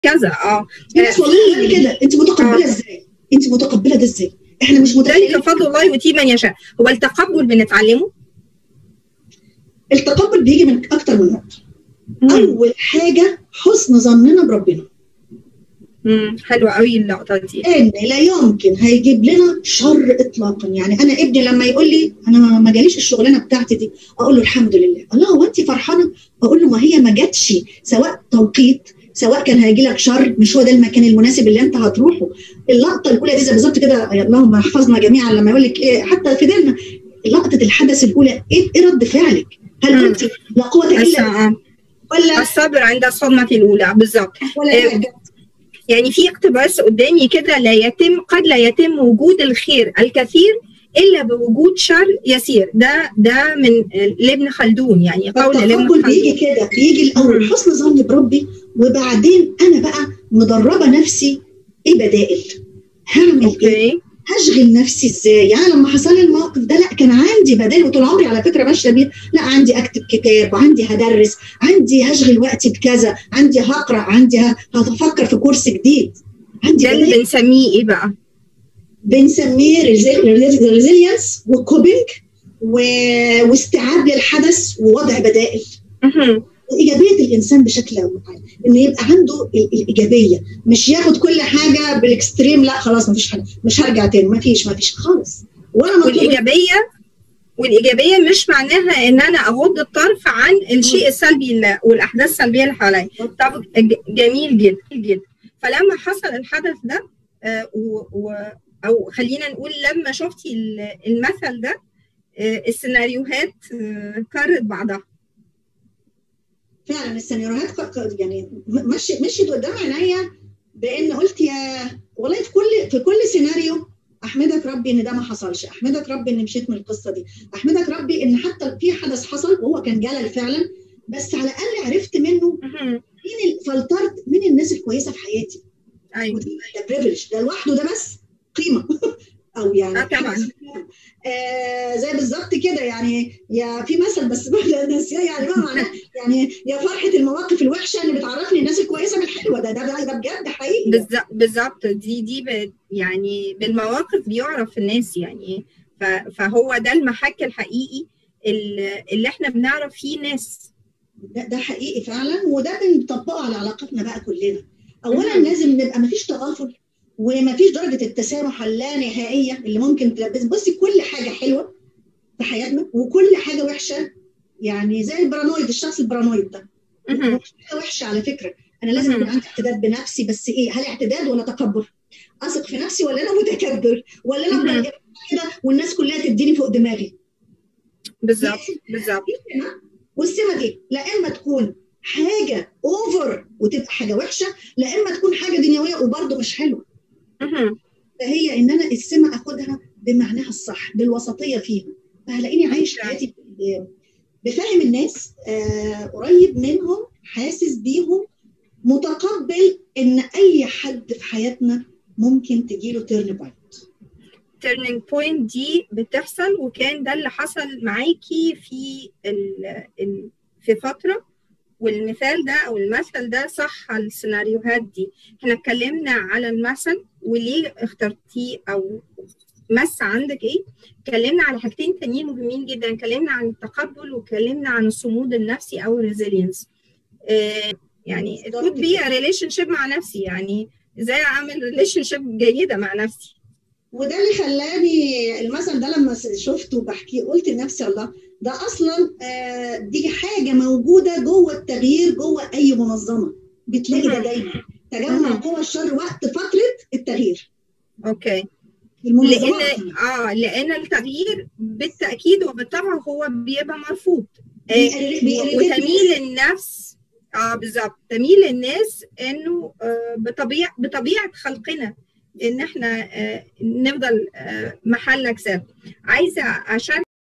كذا اه في ناس والله غير كده انت متقبله ازاي؟ انت متقبله ده ازاي؟ احنا مش متخيلين ذلك فضل الله يؤتيه من يشاء هو التقبل بنتعلمه التقبل بيجي من اكتر من نقطه اول حاجه حسن ظننا بربنا امم حلوه قوي اللقطه دي ان لا يمكن هيجيب لنا شر اطلاقا يعني انا ابني لما يقول لي انا ما جاليش الشغلانه بتاعتي دي اقول له الحمد لله الله هو انت فرحانه اقول له ما هي ما جاتش سواء توقيت سواء كان هيجي لك شر مش هو ده المكان المناسب اللي انت هتروحه اللقطه الاولى دي زي بالظبط كده اللهم احفظنا جميعا لما يقول لك ايه حتى في ديننا لقطه الحدث الاولى ايه, إيه رد فعلك؟ هل كنت لا قوه الا ولا الصبر عند الصدمه الاولى بالظبط ولا إيه يعني في اقتباس قدامي كده لا يتم قد لا يتم وجود الخير الكثير الا بوجود شر يسير ده ده من لابن خلدون يعني قول لابن خلدون بيجي كده بيجي الاول حسن ظني بربي وبعدين انا بقى مدربه نفسي ايه بدائل هعمل أوكي. ايه هشغل نفسي ازاي يعني لما حصل لي الموقف ده لا كان عندي بدائل وطول عمري على فكره ماشيه بيه لا عندي اكتب كتاب وعندي هدرس عندي هشغل وقتي بكذا عندي هقرا عندي هفكر في كورس جديد عندي ده اللي بنسميه ايه بقى؟ بنسميه ريزيلينس وكوبينج واستيعاب للحدث ووضع بدائل وايجابيه الانسان بشكل عام ان يبقى عنده الايجابيه مش ياخد كل حاجه بالاكستريم لا خلاص مفيش حاجه مش هرجع تاني مفيش مفيش خالص ولا والايجابيه والايجابيه مش معناها ان انا اغض الطرف عن الشيء السلبي اللي والاحداث السلبيه اللي حواليا طب جميل جدا جدا فلما حصل الحدث ده آه و, و او خلينا نقول لما شفتي المثل ده آه السيناريوهات آه كرت بعضها فعلا السيناريوهات يعني مشيت مشيت قدام عينيا بان قلت يا والله في كل في كل سيناريو احمدك ربي ان ده ما حصلش احمدك ربي ان مشيت من القصه دي احمدك ربي ان حتى في حدث حصل وهو كان جلل فعلا بس على الاقل عرفت منه مين فلترت مين الناس الكويسه في حياتي ايوه ده بريفليج ده لوحده ده بس قيمه او يعني آه طبعا آه زي بالظبط كده يعني يا في مثل بس ناسيه يعني ما معناه يعني يا فرحه المواقف الوحشه اللي بتعرفني الناس الكويسه من الحلوه ده ده ده بجد حقيقي بالظبط بالظبط دي دي يعني بالمواقف بيعرف الناس يعني فهو ده المحك الحقيقي اللي احنا بنعرف فيه ناس ده, ده حقيقي فعلا وده بنطبقه على علاقتنا بقى كلنا اولا لازم نبقى مفيش تغافل ومفيش درجه التسامح اللانهائيه اللي ممكن تلبس بصي كل حاجه حلوه في حياتنا وكل حاجه وحشه يعني زي البارانويد الشخص البارانويد ده مش حاجه وحشه على فكره انا لازم يكون عندي اعتداد بنفسي بس ايه هل اعتداد ولا تكبر اثق في نفسي ولا انا متكبر ولا انا كده والناس كلها تديني فوق دماغي بالظبط بالظبط والسمه دي لا اما تكون حاجه اوفر وتبقى حاجه وحشه لا اما تكون حاجه دنيويه وبرده مش حلوه فهي ان انا السمه اخدها بمعناها الصح بالوسطيه فيها فهلاقيني عايش حياتي بفهم الناس آه قريب منهم حاسس بيهم متقبل ان اي حد في حياتنا ممكن تجيله تيرن بوينت تيرنينج بوينت دي بتحصل وكان ده اللي حصل معاكي في ال ال في فتره والمثال ده او المثل ده صح السيناريوهات دي احنا اتكلمنا على المثل وليه اخترتيه او مس عندك ايه اتكلمنا على حاجتين تانيين مهمين جدا اتكلمنا عن التقبل واتكلمنا عن الصمود النفسي او الريزيلينس اه يعني it would be a relationship مع نفسي يعني ازاي اعمل ريليشن شيب جيده مع نفسي وده اللي خلاني المثل ده لما شفته بحكيه قلت لنفسي الله ده اصلا آه دي حاجه موجوده جوه التغيير جوه اي منظمه بتلاقي ده دايما تجمع قوى الشر وقت فتره التغيير اوكي لان اه لان التغيير بالتاكيد وبالطبع هو بيبقى مرفوض آه وتميل النفس اه بالظبط تميل الناس انه آه بطبيعه بطبيعه خلقنا ان احنا آه نفضل آه محل اجسام عايزه عشان